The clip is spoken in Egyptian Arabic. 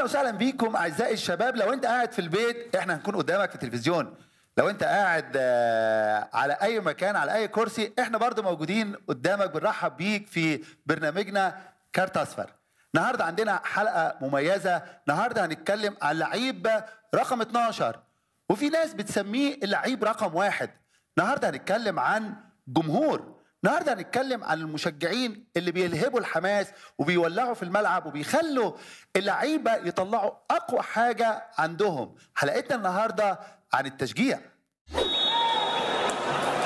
وسهلا بيكم اعزائي الشباب لو انت قاعد في البيت احنا هنكون قدامك في التلفزيون لو انت قاعد آه، على اي مكان على اي كرسي احنا برضو موجودين قدامك بنرحب بيك في برنامجنا كارت اصفر النهارده عندنا حلقه مميزه النهارده هنتكلم عن لعيب رقم 12 وفي ناس بتسميه اللعيب رقم واحد النهارده هنتكلم عن جمهور النهارده هنتكلم عن المشجعين اللي بيلهبوا الحماس وبيولعوا في الملعب وبيخلوا اللعيبه يطلعوا اقوى حاجه عندهم حلقتنا النهارده عن التشجيع